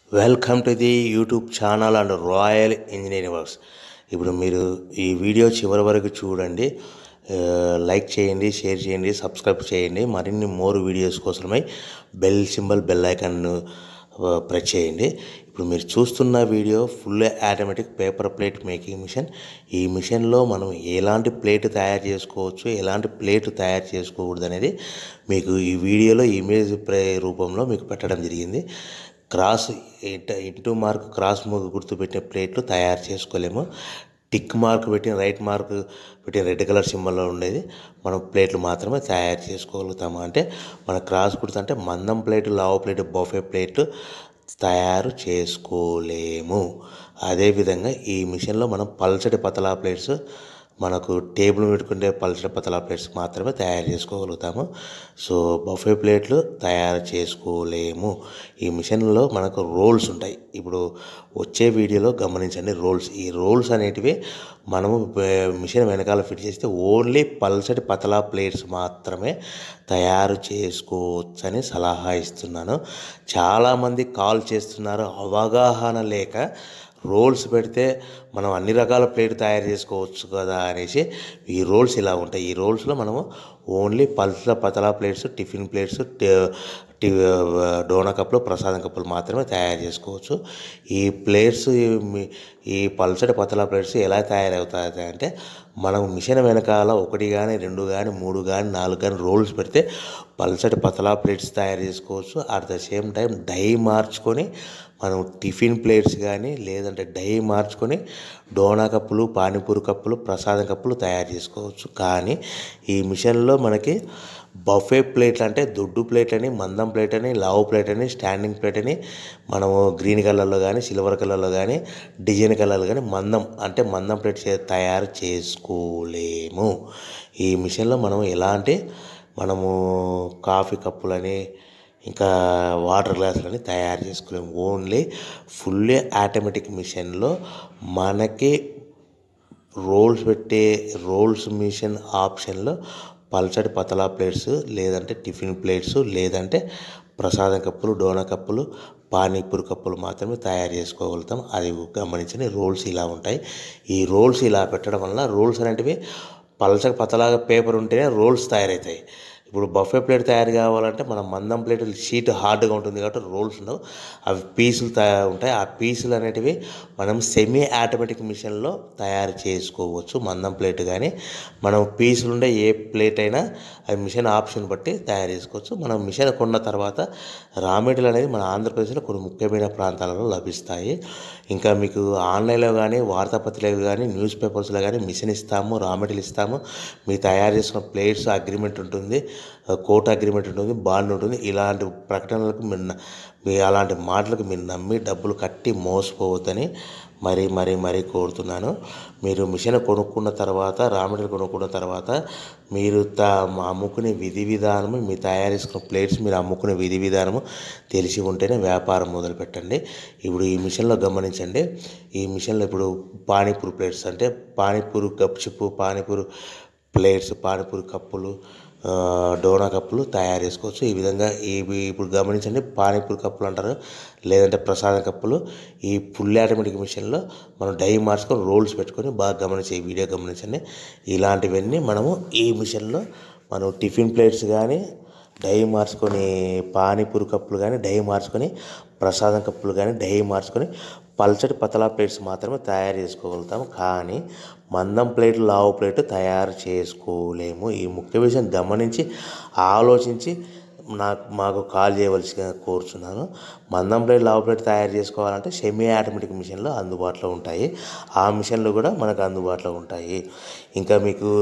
welcome to the YouTube channel and Royal Engineering Works ఇప్పుడు మీరు ఈ వీడియో చివరి వరకు చూడండి ఆ, లైక్ చేయండి షేర్ చేయండి సబ్స్క్రైబ్ చేయండి మరిన్ని మోర్ వీడియోస్ కోసమై bell symbol bell icon press చేయండి ఇప్పుడు మీరు చూస్తున్న video full automatic paper plate making machine ఈ మిషన్లో మనం ఎలాంటి ప్లేట్ తయారు చేసుకోవచ్చు ఎలాంటి ప్లేట్ తయారు చేసుకోకూడదు అనేది మీకు ఈ వీడియోలో ఇమేజ్ ప్రే రూపంలో మీకు పెట్టడం జరిగింది క్రాస్ ఇంట ఇంటూ మార్క్ క్రాస్ మూగ గుర్తు పెట్టిన ప్లేట్లు తయారు చేసుకోలేము టిక్ మార్క్ పెట్టిన రైట్ మార్క్ పెట్టిన రెడ్ కలర్ సింబల్లో ఉండేది మనం ప్లేట్లు మాత్రమే తయారు చేసుకోగలుగుతాము అంటే మన క్రాస్ గుర్తు అంటే మందం ప్లేటు లావు ప్లేటు బొఫే ప్లేట్లు తయారు చేసుకోలేము అదేవిధంగా ఈ మిషన్లో మనం పల్చటి పతలా ప్లేట్స్ మనకు టేబుల్ పెట్టుకుంటే పల్చటి పతలా ప్లేట్స్ మాత్రమే తయారు చేసుకోగలుగుతాము సో బఫే ప్లేట్లు తయారు చేసుకోలేము ఈ మిషన్లో మనకు రోల్స్ ఉంటాయి ఇప్పుడు వచ్చే వీడియోలో గమనించండి రోల్స్ ఈ రోల్స్ అనేటివి మనము బ- మిషన్ వెనకాల ఫిట్ చేస్తే ఓన్లీ పల్చటి పతలా ప్లేట్స్ మాత్రమే తయారు చేసుకోవచ్చని సలహా ఇస్తున్నాను చాలామంది కాల్ చేస్తున్నారు అవగాహన లేక రోల్స్ పెడితే మనం అన్ని రకాల ప్లేట్ తయారు చేసుకోవచ్చు కదా అనేసి ఈ రోల్స్ ఇలా ఉంటాయి ఈ రోల్స్లో మనము ఓన్లీ పల్సల పతలా ప్లేట్స్ టిఫిన్ ప్లేట్స్ టి డోనా కప్పులు ప్రసాదం కప్పులు మాత్రమే తయారు చేసుకోవచ్చు ఈ ప్లేట్స్ ఈ- ఈ పల్సటి పతలా ప్లేట్స్ ఎలా తయారవుతాయి అంటే మనం మిషన్ వెనకాల ఒకటి కానీ రెండు కానీ మూడు కానీ నాలుగు కానీ రోల్స్ పెడితే పల్సటి పతలా ప్లేట్స్ తయారు చేసుకోవచ్చు at the same time die మార్చుకొని మనం టిఫిన్ ప్లేట్స్ కానీ లేదంటే డై మార్చుకొని డోనా కప్పులు పానీపూరి కప్పులు ప్రసాదం కప్పులు తయారు చేసుకోవచ్చు కానీ ఈ మిషన్లో మనకి బఫే ప్లేట్లు అంటే దొడ్డు ప్లేట్ అని మందం ప్లేట్ అని లావు ప్లేట్ అని స్టాండింగ్ ప్లేట్ అని మనము గ్రీన్ కలర్లో కానీ సిల్వర్ కలర్లో కానీ డిజైన్ కలర్లో కానీ మందం అంటే మందం ప్లేట్ చే- తయారు చేసుకోలేము ఈ మిషన్లో మనం ఎలాంటి మనము కాఫీ కప్పులని ఇంకా వాటర్ గ్లాసులని తయారు చేసుకోలేము ఓన్లీ ఫుల్లీ ఆటోమేటిక్ మిషన్లో మనకి రోల్స్ పెట్టే రోల్స్ మిషన్ ఆప్షన్లో పల్చటి పతలా ప్లేట్స్ లేదంటే టిఫిన్ ప్లేట్స్ లేదంటే ప్రసాదం కప్పులు డోనా కప్పులు పానీపూరి కప్పులు మాత్రమే తయారు చేసుకోగలుగుతాం అది గమనించండి రోల్స్ ఇలా ఉంటాయి ఈ రోల్స్ ఇలా పెట్టడం వల్ల రోల్స్ అనేటివి పల్చగా పతలాగా పేపర్ ఉంటేనే రోల్స్ తయారవుతాయి ఇప్పుడు బఫే ప్లేట్ తయారు కావాలంటే మన మందం ప్లేట్ షీట్ హార్డ్గా ఉంటుంది కాబట్టి రోల్స్ ఉండవు అవి పీసులు తయారు ఉంటాయి ఆ పీసులు అనేటివి మనం సెమీ ఆటోమేటిక్ మిషన్లో తయారు చేసుకోవచ్చు మందం ప్లేట్ కానీ మనం పీసులు ఉండే ఏ ప్లేట్ అయినా అది మిషన్ ఆప్షన్ బట్టి తయారు చేసుకోవచ్చు మనం మిషన్ కొన్న తర్వాత రా మెటీరియల్ అనేది మన ఆంధ్రప్రదేశ్లో కొన్ని ముఖ్యమైన ప్రాంతాలలో లభిస్తాయి ఇంకా మీకు ఆన్లైన్లో కానీ వార్తాపత్రికలు కానీ న్యూస్ పేపర్స్లో కానీ మిషన్ ఇస్తాము రా మెటీరియల్ ఇస్తాము మీరు తయారు చేసుకున్న ప్లేట్స్ అగ్రిమెంట్ ఉంటుంది కోర్ట్ అగ్రిమెంట్ ఉంటుంది బాండ్ ఉంటుంది ఇలాంటి ప్రకటనలకు మీరు న- మీ అలాంటి మాటలకు మీరు నమ్మి డబ్బులు కట్టి మోసపోవద్దని మరీ మరీ మరీ కోరుతున్నాను మీరు మిషన్ కొనుక్కున్న తర్వాత రా మెటీరియల్ కొనుక్కున్న తర్వాత మీరు తా అమ్ముకునే విధి విధానము మీరు తయారు చేసుకున్న ప్లేట్స్ మీరు అమ్ముకునే విధి విధానము తెలిసి ఉంటేనే వ్యాపారం మొదలు పెట్టండి ఇప్పుడు ఈ మిషన్లో గమనించండి ఈ మిషన్లో ఇప్పుడు పానీపూరి ప్లేట్స్ అంటే పానీపూరి గప్చిప్పు పానీపూరి ప్లేట్స్ పానీపూరి కప్పులు ఆ, డోనా కప్పులు తయారు చేసుకోవచ్చు ఈ విధంగా ఇవి ఇప్పుడు గమనించండి పానీపూరి కప్పులు అంటారు లేదంటే ప్రసాదం కప్పులు ఈ ఫుల్ ఆటోమేటిక్ మిషన్లో మనం డై మార్చుకొని రోల్స్ పెట్టుకొని బాగా గమనించి ఈ వీడియో గమనించండి ఇలాంటివన్నీ మనము ఈ మిషన్లో మనం టిఫిన్ ప్లేట్స్ కానీ డై మార్చుకొని పానీపూరి కప్పులు కానీ డై మార్చుకొని ప్రసాదం కప్పులు కానీ డై మార్చుకొని పల్చటి పతలా ప్లేట్స్ మాత్రమే తయారు చేసుకోగలుగుతాము కానీ మందం ప్లేట్ లావు ప్లేట్ తయారు చేసుకోలేము ఈ ముఖ్య విషయం గమనించి ఆలోచించి నాకు మాకు కాల్ చేయవలసిగా కోరుచున్నాను మందం ప్లేట్ లావు ప్లేట్ తయారు చేసుకోవాలంటే సెమీ ఆటోమేటిక్ మిషన్లు అందుబాటులో ఉంటాయి ఆ మిషన్లు కూడా మనకు అందుబాటులో ఉంటాయి ఇంకా మీకు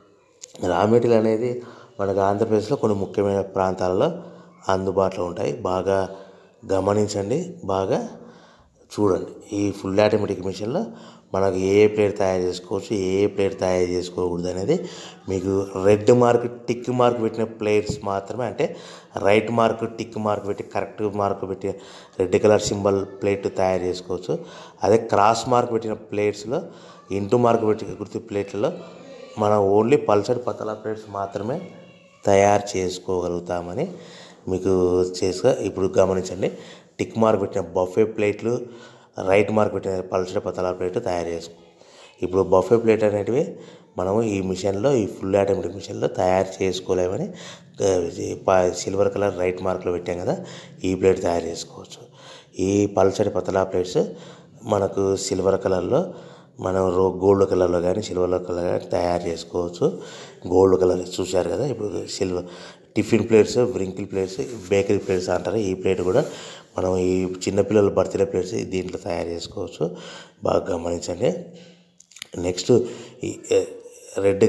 రా మెటీరియల్ అనేది మనకు ఆంధ్రప్రదేశ్లో కొన్ని ముఖ్యమైన ప్రాంతాలలో అందుబాటులో ఉంటాయి బాగా గమనించండి బాగా చూడండి ఈ ఫుల్ ఆటోమేటిక్ మిషన్లో మనకు ఏ ప్లేట్ తయారు చేసుకోవచ్చు ఏ ప్లేట్ తయారు చేసుకోకూడదు అనేది మీకు రెడ్ మార్క్ టిక్ మార్క్ పెట్టిన ప్లేట్స్ మాత్రమే అంటే రైట్ మార్క్ టిక్ మార్క్ పెట్టి కరెక్ట్ మార్క్ పెట్టి రెడ్ కలర్ సింబల్ ప్లేట్ తయారు చేసుకోవచ్చు అదే క్రాస్ మార్క్ పెట్టిన ప్లేట్స్లో ఇంటూ మార్క్ పెట్టి గుర్తు ప్లేట్లలో మనం ఓన్లీ పల్సర్ పతలా ప్లేట్స్ మాత్రమే తయారు చేసుకోగలుగుతామని మీకు చేసుకో ఇప్పుడు గమనించండి టిక్ మార్క్ పెట్టిన బఫే ప్లేట్లు రైట్ మార్క్ పెట్టిన పల్చడి పతలా ప్లేట్ తయారు చేసుకో ఇప్పుడు బఫే ప్లేట్ అనేటివి మనము ఈ మిషన్లో ఈ ఫుల్ ఆటోమేటిక్ మిషన్లో తయారు చేసుకోలేమని ఆ, ఇది ప- సిల్వర్ కలర్ రైట్ మార్క్లో పెట్టాం కదా ఈ ప్లేట్ తయారు చేసుకోవచ్చు ఈ పల్చడి పతలా ప్లేట్స్ మనకు సిల్వర్ కలర్లో మనం రో గోల్డ్ కలర్లో కానీ సిల్వర్ కలర్ కానీ తయారు చేసుకోవచ్చు గోల్డ్ కలర్ చూశారు కదా ఇప్పుడు silver tiffin plates wrinkle plates bakery plates అంటారు ఈ ప్లేట్ కూడా మనం ఈ చిన్నపిల్లల బర్త్డే ప్లేట్స్ దీంట్లో తయారు చేసుకోవచ్చు బాగా గమనించండి నెక్స్ట్ ఈ ఏ, రెడ్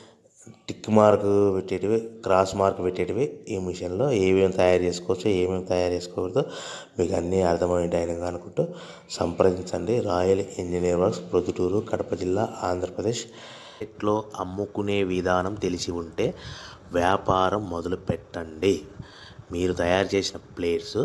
టిక్ మార్క్ పెట్టేటివి క్రాస్ మార్క్ పెట్టేటివి ఈ మిషన్లో ఏమేమి తయారు చేసుకోవచ్చు ఏమేమి తయారు చేసుకోకూడదు మీకు అన్నీ అర్థమైంటాయని అనుకుంటూ సంప్రదించండి Royal Engineer Works Proddatur Kadapa జిల్లా ఆంధ్రప్రదేశ్ ఇట్లో అమ్ముకునే విధానం తెలిసి ఉంటే వ్యాపారం మొదలు పెట్టండి మీరు తయారు చేసిన ప్లేట్స్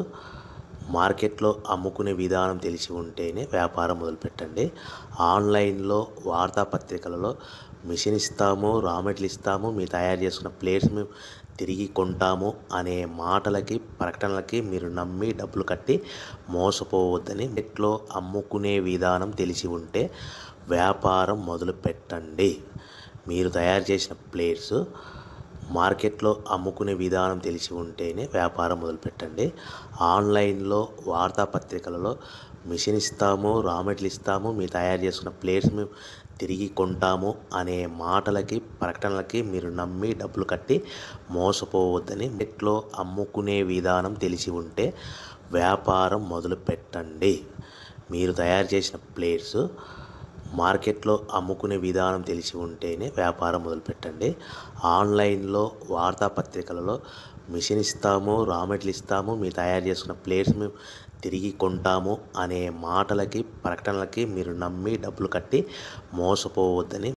మార్కెట్లో అమ్ముకునే విధానం తెలిసి ఉంటేనే వ్యాపారం మొదలుపెట్టండి ఆన్లైన్లో వార్తాపత్రికలలో మిషన్ ఇస్తాము రా మెటీరియల్ ఇస్తాము మీరు తయారు చేసుకున్న ప్లేట్స్ మేము తిరిగి కొంటాము అనే మాటలకి ప్రకటనలకి మీరు నమ్మి డబ్బులు కట్టి మోసపోవద్దని నెట్లో అమ్ముకునే విధానం తెలిసి ఉంటే వ్యాపారం మొదలు పెట్టండి మీరు తయారు చేసిన ప్లేట్స్ మార్కెట్లో అమ్ముకునే విధానం తెలిసి ఉంటేనే వ్యాపారం మొదలుపెట్టండి ఆన్లైన్లో వార్తాపత్రికలలో మిషన్ ఇస్తాము రా మెటీరియల్ ఇస్తాము మీరు తయారు చేసుకున్న ప్లేట్స్ మేము తిరిగి కొంటాము అనే మాటలకి ప్రకటనలకి మీరు నమ్మి డబ్బులు కట్టి మోసపోవద్దని నెట్లో అమ్ముకునే విధానం తెలిసి ఉంటే వ్యాపారం మొదలు పెట్టండి మీరు తయారు చేసిన ప్లేట్స్ మార్కెట్లో అమ్ముకునే విధానం తెలిసి ఉంటేనే వ్యాపారం మొదలుపెట్టండి ఆన్లైన్లో వార్తాపత్రికలలో మిషన్ ఇస్తాము రా మెటీరియల్ ఇస్తాము మీరు తయారు చేసుకున్న ప్లేట్స్ మేము తిరిగి కొంటాము అనే మాటలకి ప్రకటనలకి మీరు నమ్మి డబ్బులు కట్టి మోసపోవద్దని